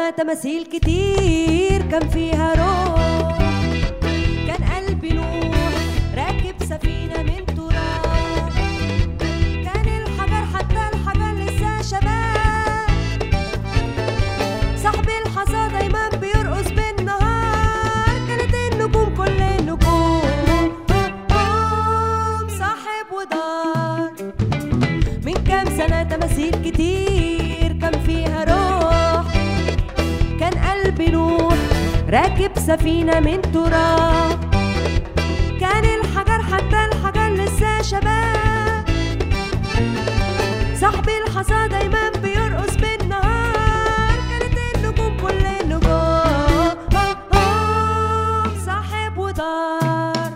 سنة تماثيل كتير كان فيها روح كان قلبي نوح راكب سفينة من تراب كان الحجر حتى الحجر لسه شباب صاحب الحصى دايما بيرقص بالنهار كانت النجوم كل النجوم صاحب ودار من كام سنة تماثيل كتير كان فيها روح كان قلبي نوح راكب سفينة من تراب كان الحجر حتى الحجر لسه شباب صاحب الحصى دايما بيرقص بالنهار كانت النجوم كل النجوم صاحب ودار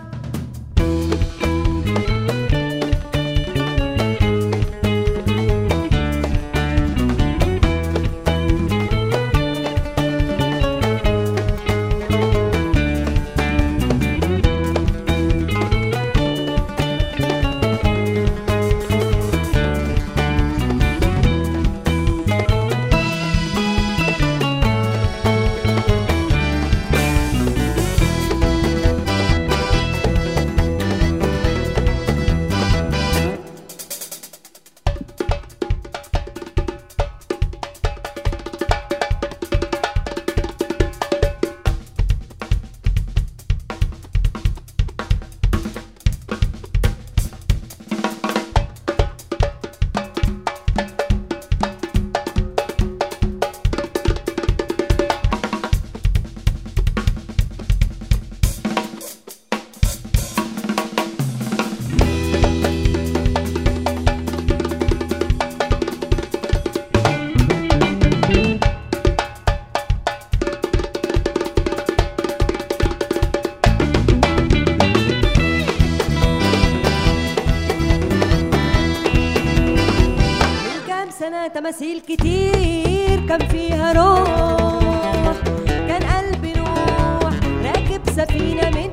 من كام سنة تماثيل كتير كان فيها روح كان قلبي نوح راكب سفينة من